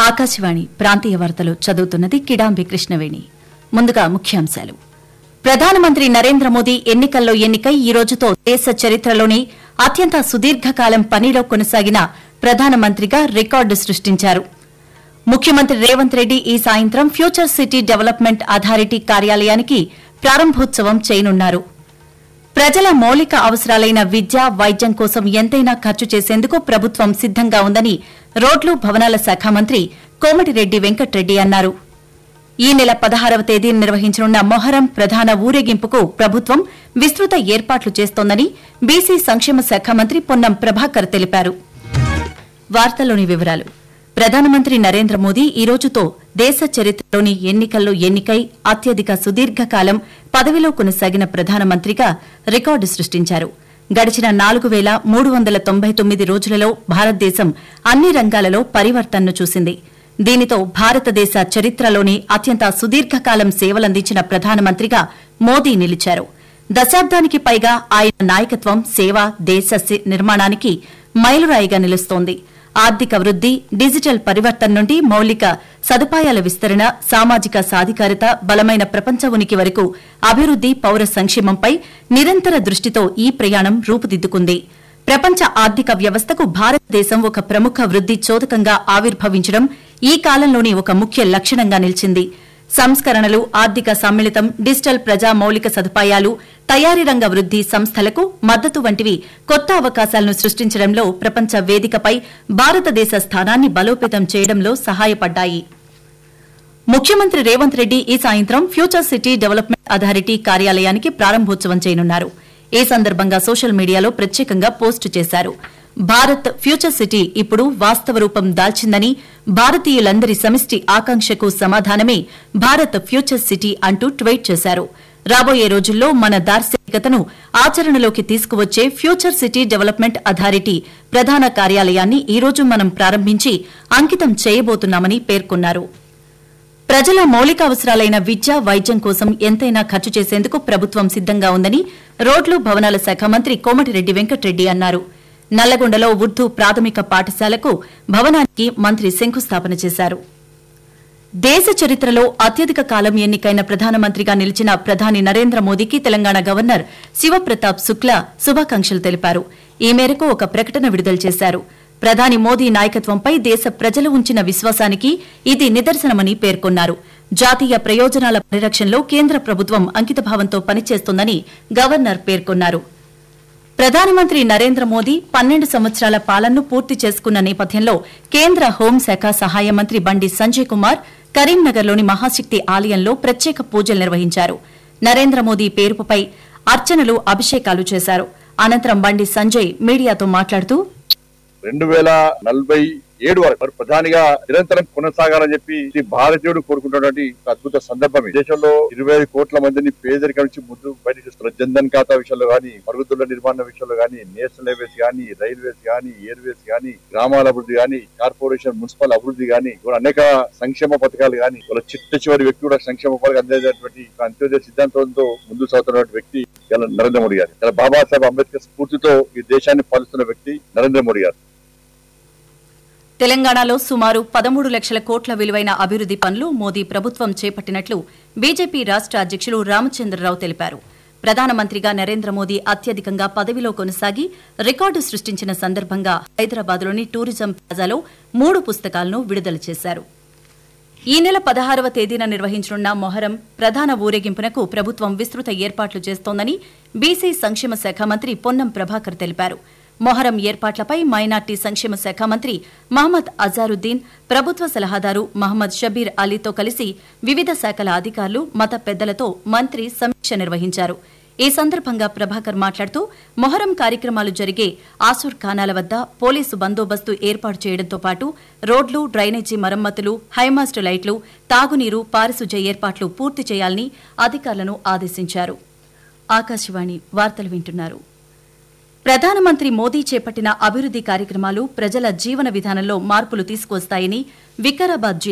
ఆకాశవాణి ప్రాంతీయ వార్తలు చదువుతున్నది కిడాంబి కృష్ణవేణి ముందుగా ముఖ్యాంశాలు ప్రధానమంత్రి నరేంద్ర మోదీ ఎన్నికల్లో ఎన్నికై ఈ రోజుతో దేశ చరిత్రలోని అత్యంత సుదీర్ఘకాలం పనిలో కొనసాగిన ప్రధానమంత్రిగా రికార్డు సృష్టించారు ముఖ్యమంత్రి రేవంత్ రెడ్డి ఈ సాయంత్రం ఫ్యూచర్ సిటీ డెవలప్మెంట్ అథారిటీ కార్యాలయానికి ప్రారంభోత్సవం చేయనున్నారు ప్రజల మౌలిక అవసరాలైన విద్య వైద్యం కోసం ఎంతైనా ఖర్చు చేసేందుకు ప్రభుత్వం సిద్దంగా ఉందని రోడ్లు భవనాల శాఖ మంత్రి కోమటిరెడ్డి వెంకట్రెడ్డి అన్నారు ఈ నెల పదహారవ తేదీ నిర్వహించనున్న మొహరం ప్రధాన ఊరేగింపుకు ప్రభుత్వం విస్తృత ఏర్పాట్లు చేస్తోందని బీసీ సంక్షేమ శాఖ మంత్రి పొన్నం ప్రభాకర్ తెలిపారు వార్తల్లోని వివరాలు ప్రధానమంత్రి నరేంద్ర మోదీ ఈ రోజుతో దేశ చరిత్రలోని ఎన్నికల్లో ఎన్నికై అత్యధిక సుదీర్ఘకాలం పదవిలో కొనసాగిన ప్రధానమంత్రిగా రికార్డు సృష్టించారు గడిచిన నాలుగు వేల మూడు వందల తొంభై తొమ్మిది రోజులలో భారతదేశం అన్ని రంగాలలో పరివర్తనను చూసింది దీనితో భారతదేశ చరిత్రలోని అత్యంత సుదీర్ఘకాలం సేవలందించిన ప్రధానమంత్రిగా మోదీ నిలిచారు దశాబ్దానికి పైగా ఆయన నాయకత్వం సేవ దేశ సి- నిర్మాణానికి మైలురాయిగా నిలుస్తోంది ఆర్థిక వృద్ది డిజిటల్ పరివర్తన నుండి మౌలిక సదుపాయాల విస్తరణ సామాజిక సాధికారత బలమైన ప్రపంచ ఉనికి వరకు అభివృద్ది పౌర సంక్షేమంపై నిరంతర దృష్టితో ఈ ప్రయాణం రూపుదిద్దుకుంది ప్రపంచ ఆర్థిక వ్యవస్థకు భారతదేశం ఒక ప్రముఖ వృద్ది చోదకంగా ఆవిర్భవించడం ఈ కాలంలోని ఒక ముఖ్య లక్షణంగా నిలిచింది సంస్కరణలు ఆర్థిక సమ్మిళితం డిజిటల్ ప్రజా మౌలిక సదుపాయాలు తయారీ రంగ వృద్ది సంస్థలకు మద్దతు వంటివి కొత్త అవకాశాలను సృష్టించడంలో ప్రపంచ వేదికపై భారతదేశ స్థానాన్ని బలోపేతం చేయడంలో సహాయపడ్డాయి ముఖ్యమంత్రి రేవంత్ రెడ్డి ఈ సాయంత్రం ఫ్యూచర్ సిటీ డెవలప్మెంట్ అథారిటీ కార్యాలయానికి ప్రారంభోత్సవం చేయనున్నారు ఈ సందర్భంగా సోషల్ మీడియాలో ప్రత్యేకంగా పోస్టు చేశారు భారత్ ఫ్యూచర్ సిటీ ఇప్పుడు వాస్తవ రూపం దాల్చిందని భారతీయులందరి సమిష్టి ఆకాంక్షకు సమాధానమే భారత్ ఫ్యూచర్ సిటీ అంటూ ట్వీట్ చేశారు రాబోయే రోజుల్లో మన దార్శనికతను ఆచరణలోకి తీసుకువచ్చే ఫ్యూచర్ సిటీ డెవలప్మెంట్ అథారిటీ ప్రధాన కార్యాలయాన్ని ఈ రోజు మనం ప్రారంభించి అంకితం చేయబోతున్నామని పేర్కొన్నారు ప్రజల మౌలిక అవసరాలైన విద్య వైద్యం కోసం ఎంతైనా ఖర్చు చేసేందుకు ప్రభుత్వం సిద్దంగా ఉందని రోడ్లు భవనాల శాఖ మంత్రి కోమటిరెడ్డి వెంకట్రెడ్డి అన్నారు నల్లగొండలో ఉర్దూ ప్రాథమిక పాఠశాలకు భవనానికి మంత్రి శంకుస్థాపన చేశారు దేశ చరిత్రలో అత్యధిక కాలం ఎన్నికైన ప్రధానమంత్రిగా నిలిచిన ప్రధాని నరేంద్ర మోదీకి తెలంగాణ గవర్నర్ శివప్రతాప్ శుక్లా శుభాకాంక్షలు తెలిపారు ఈ మేరకు ఒక ప్రకటన విడుదల చేశారు ప్రధాని మోదీ నాయకత్వంపై దేశ ప్రజలు ఉంచిన విశ్వాసానికి ఇది నిదర్శనమని పేర్కొన్నారు జాతీయ ప్రయోజనాల పరిరక్షణలో కేంద్ర ప్రభుత్వం అంకితభావంతో పనిచేస్తోందని గవర్నర్ పేర్కొన్నారు ప్రధానమంత్రి నరేంద్ర మోదీ పన్నెండు సంవత్సరాల పాలనను పూర్తి చేసుకున్న నేపథ్యంలో కేంద్ర హోంశాఖ సహాయ మంత్రి బండి సంజయ్ కుమార్ కరీంనగర్లోని మహాశక్తి ఆలయంలో ప్రత్యేక పూజలు నిర్వహించారు నరేంద్ర మోదీ పేరుపై అర్చనలు అభిషేకాలు చేశారు అనంతరం బండి సంజయ్ మీడియాతో మాట్లాడుతూ రెండు వేల నలభై ఏడు వరకు మరి ప్రధానిగా నిరంతరం కొనసాగాలని చెప్పి ఈ భారతీయుడు కోరుకుంటున్నటువంటి ఒక అద్భుత సందర్భం ఇది. దేశంలో ఇరవై ఐదు కోట్ల మందిని పేదరికం నుంచి ముందు బయటకు ఇస్తున్నారు జన్ధన్ ఖాతా విషయంలో గానీ మరుగుదొడ్ల నిర్మాణ విషయంలో గానీ నేషనల్ హైవేస్ గానీ రైల్వేస్ గానీ ఎయిర్వేస్ గానీ గ్రామాల అభివృద్ధి గానీ కార్పొరేషన్ మున్సిపల్ అభివృద్ధి గానీ ఇవాళ అనేక సంక్షేమ పథకాలు గానీ వాళ్ళ చిట్ట చివరి వ్యక్తి కూడా సంక్షేమ పథకాలు అందేటటువంటి ఒక అంత్యోదయ సిద్ధాంతంతో ముందు సాగుతున్నటువంటి వ్యక్తి ఇలా నరేంద్ర మోడీ గారు ఇలా బాబాసాహెబ్ అంబేద్కర్ స్ఫూర్తితో ఈ దేశాన్ని పాలిస్తున్న వ్యక్తి నరేంద్ర మోడీ గారు తెలంగాణలో సుమారు పదమూడు లక్షల కోట్ల విలువైన అభివృద్ది పనులు మోదీ ప్రభుత్వం చేపట్టినట్లు బీజేపీ రాష్ట అధ్యక్షులు రామచంద్రరావు తెలిపారు ప్రధానమంత్రిగా నరేంద్ర మోదీ అత్యధికంగా పదవిలో కొనసాగి రికార్డు సృష్టించిన సందర్భంగా హైదరాబాద్లోని టూరిజం ప్లాజాలో మూడు పుస్తకాలను విడుదల చేశారు ఈ నెల పదహారవ తేదీన నిర్వహించనున్న మొహరం ప్రధాన ఊరేగింపునకు ప్రభుత్వం విస్తృత ఏర్పాట్లు చేస్తోందని బీసీ సంక్షేమ శాఖ మంత్రి పొన్నం ప్రభాకర్ తెలిపారు మొహరం ఏర్పాట్లపై మైనార్టీ సంక్షేమ శాఖ మంత్రి మహమ్మద్ అజారుద్దీన్ ప్రభుత్వ సలహాదారు మహమ్మద్ షబీర్ అలీతో కలిసి వివిధ శాఖల అధికారులు మత పెద్దలతో మంత్రి సమీక్ష నిర్వహించారు ఈ సందర్భంగా ప్రభాకర్ మాట్లాడుతూ మొహరం కార్యక్రమాలు జరిగే ఆసూర్ ఖానాల వద్ద పోలీసు బందోబస్తు ఏర్పాటు చేయడంతో పాటు రోడ్లు డ్రైనేజీ మరమ్మతులు హైమాస్ట్ లైట్లు తాగునీరు పారిశుధ్య ఏర్పాట్లు పూర్తి చేయాలని అధికారులను ఆదేశించారు ఆకాశవాణి వార్తలు వింటున్నారు ప్రధానమంత్రి మోదీ చేపట్టిన అభివృద్ది కార్యక్రమాలు ప్రజల జీవన విధానంలో మార్పులు తీసుకువస్తాయని వికారాబాద్ జిల్లా